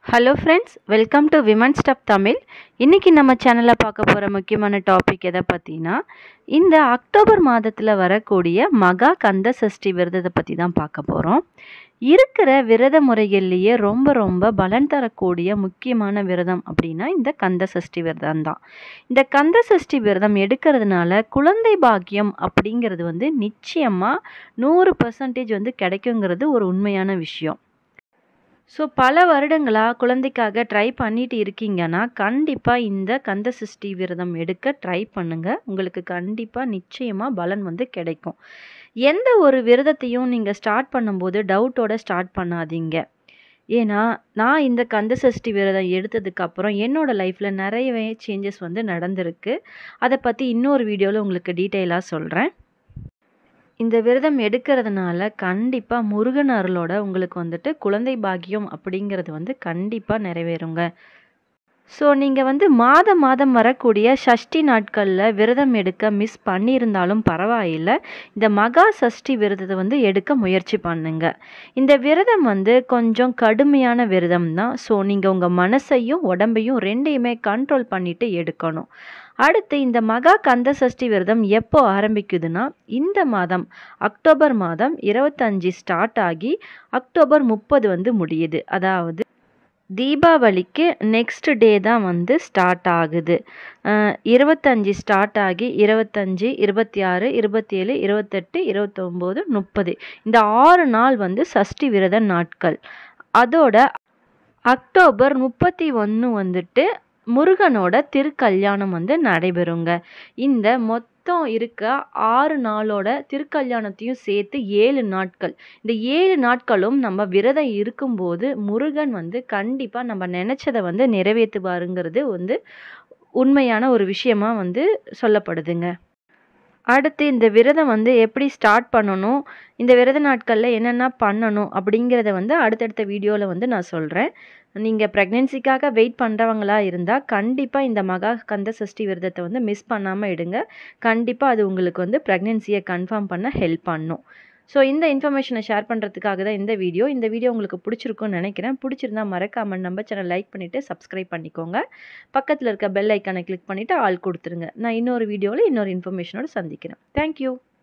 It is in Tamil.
hello friends welcome to women stuff Tamil இன்றைக்கி நம்ம சேனலில் பார்க்க போகிற முக்கியமான டாபிக் எதை பற்றினா இந்த அக்டோபர் மாதத்தில் வரக்கூடிய மகா கந்த சஷ்டி விரதத்தை பற்றி தான் பார்க்க போகிறோம் இருக்கிற விரத முறைகள்லேயே ரொம்ப ரொம்ப பலன் தரக்கூடிய முக்கியமான விரதம் அப்படின்னா இந்த கந்த சஷ்டி விரதம் தான் இந்த கந்த சஷ்டி விரதம் எடுக்கிறதுனால குழந்தை பாக்கியம் அப்படிங்கிறது வந்து நிச்சயமாக நூறு பர்சன்டேஜ் வந்து கிடைக்குங்கிறது ஒரு உண்மையான விஷயம் ஸோ பல வருடங்களாக குழந்தைக்காக ட்ரை பண்ணிட்டு இருக்கீங்கன்னா கண்டிப்பாக இந்த கந்த சஷ்டி விரதம் எடுக்க ட்ரை பண்ணுங்கள் உங்களுக்கு கண்டிப்பாக நிச்சயமாக பலன் வந்து கிடைக்கும் எந்த ஒரு விரதத்தையும் நீங்கள் ஸ்டார்ட் பண்ணும்போது டவுட்டோட ஸ்டார்ட் பண்ணாதீங்க ஏன்னா நான் இந்த கந்த சஷ்டி விரதம் எடுத்ததுக்கப்புறம் என்னோடய லைஃப்பில் நிறையவே சேஞ்சஸ் வந்து நடந்திருக்கு அதை பற்றி இன்னொரு வீடியோவில் உங்களுக்கு டீட்டெயிலாக சொல்கிறேன் இந்த விரதம் எடுக்கிறதுனால கண்டிப்பாக முருகன் அருளோட உங்களுக்கு வந்துட்டு குழந்தை பாக்கியம் அப்படிங்கிறது வந்து கண்டிப்பாக நிறைவேறுங்க ஸோ நீங்கள் வந்து மாதம் மாதம் வரக்கூடிய சஷ்டி நாட்களில் விரதம் எடுக்க மிஸ் பண்ணியிருந்தாலும் பரவாயில்லை இந்த மகா சஷ்டி விரதத்தை வந்து எடுக்க முயற்சி பண்ணுங்க இந்த விரதம் வந்து கொஞ்சம் கடுமையான விரதம் தான் ஸோ நீங்கள் உங்கள் மனசையும் உடம்பையும் ரெண்டையுமே கண்ட்ரோல் பண்ணிட்டு எடுக்கணும் அடுத்து இந்த மகா கந்த சஷ்டி விரதம் எப்போ ஆரம்பிக்குதுன்னா இந்த மாதம் அக்டோபர் மாதம் இருபத்தஞ்சி ஸ்டார்ட் ஆகி அக்டோபர் முப்பது வந்து முடியுது அதாவது தீபாவளிக்கு நெக்ஸ்ட் டே தான் வந்து ஸ்டார்ட் ஆகுது இருபத்தஞ்சி ஸ்டார்ட் ஆகி இருபத்தஞ்சி இருபத்தி ஆறு இருபத்தேழு இருபத்தெட்டு இருபத்தொம்போது முப்பது இந்த ஆறு நாள் வந்து சஷ்டி விரத நாட்கள் அதோட அக்டோபர் முப்பத்தி ஒன்று வந்துட்டு முருகனோட திருக்கல்யாணம் வந்து நடைபெறுங்க இந்த மொத்தம் இருக்க ஆறு நாளோட திருக்கல்யாணத்தையும் சேர்த்து ஏழு நாட்கள் இந்த ஏழு நாட்களும் நம்ம விரதம் இருக்கும்போது முருகன் வந்து கண்டிப்பாக நம்ம நினச்சதை வந்து நிறைவேற்றுவாருங்கிறது வந்து உண்மையான ஒரு விஷயமா வந்து சொல்லப்படுதுங்க அடுத்து இந்த விரதம் வந்து எப்படி ஸ்டார்ட் பண்ணணும் இந்த விரத நாட்களில் என்னென்ன பண்ணணும் அப்படிங்கிறத வந்து அடுத்தடுத்த வீடியோவில் வந்து நான் சொல்கிறேன் நீங்கள் ப்ரெக்னென்சிக்காக வெயிட் பண்ணுறவங்களா இருந்தால் கண்டிப்பாக இந்த மகா கந்த சஷ்டி விரதத்தை வந்து மிஸ் பண்ணாமல் எடுங்க கண்டிப்பாக அது உங்களுக்கு வந்து ப்ரெக்னென்சியை கன்ஃபார்ம் பண்ண ஹெல்ப் பண்ணும் ஸோ இந்த இன்ஃபர்மேஷனை ஷேர் பண்ணுறதுக்காக தான் இந்த வீடியோ இந்த வீடியோ உங்களுக்கு பிடிச்சிருக்கும்னு நினைக்கிறேன் பிடிச்சிருந்தா மறக்காமல் நம்ம சேனல் லைக் பண்ணிவிட்டு சப்ஸ்கிரைப் பண்ணிக்கோங்க பக்கத்தில் இருக்க பெல் ஐக்கானை கிளிக் பண்ணிவிட்டு ஆள் கொடுத்துருங்க நான் இன்னொரு வீடியோவில் இன்னொரு இன்ஃபர்மேஷனோடு சந்திக்கிறேன் தேங்க்யூ